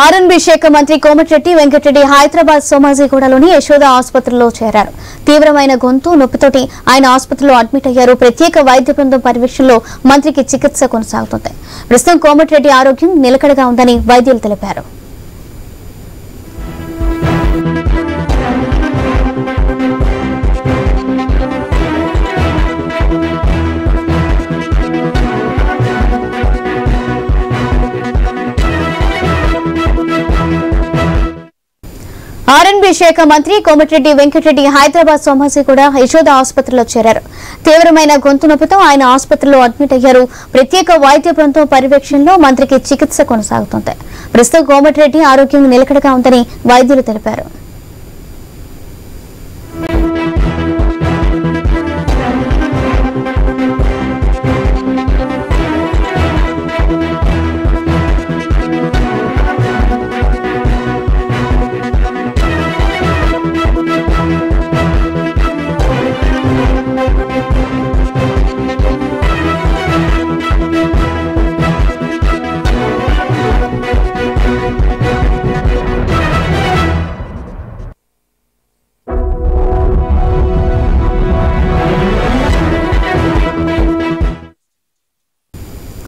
R&B శాఖ మంత్రి కోమటిరెడ్డి వెంకటరెడ్డి హైదరాబాద్ సోమాజిగూడలోని యశోద ఆసుపత్రిలో చేరారు తీవ్రమైన గొంతు నొప్పితోటి ఆయన ఆసుపత్రిలో అడ్మిట్ అయ్యారు ప్రత్యేక వైద్య బృందం పర్యవేక్షణలో మంత్రికి చికిత్స కొనసాగుతోంది ప్రస్తుతం కోమటిరెడ్డి ఆరోగ్యం నిలకడగా ఉందని వైద్యులు తెలిపారు ఆర్ఎన్బి శాఖ మంత్రి కోమటిరెడ్డి వెంకటరెడ్డి హైదరాబాద్ సోమాజిగూడ యశోద ఆసుపత్రిలో చేరారు తీవ్రమైన గొంతు నొప్పితో ఆయన ఆసుపత్రిలో అడ్మిట్ అయ్యారు ప్రత్యేక వైద్య బృందం పర్యవేక్షణలో మంత్రికి చికిత్స కొనసాగుతోంది ప్రస్తుతం కోమటిరెడ్డి ఆరోగ్యం నిలకడగా ఉందని వైద్యులు తెలిపారు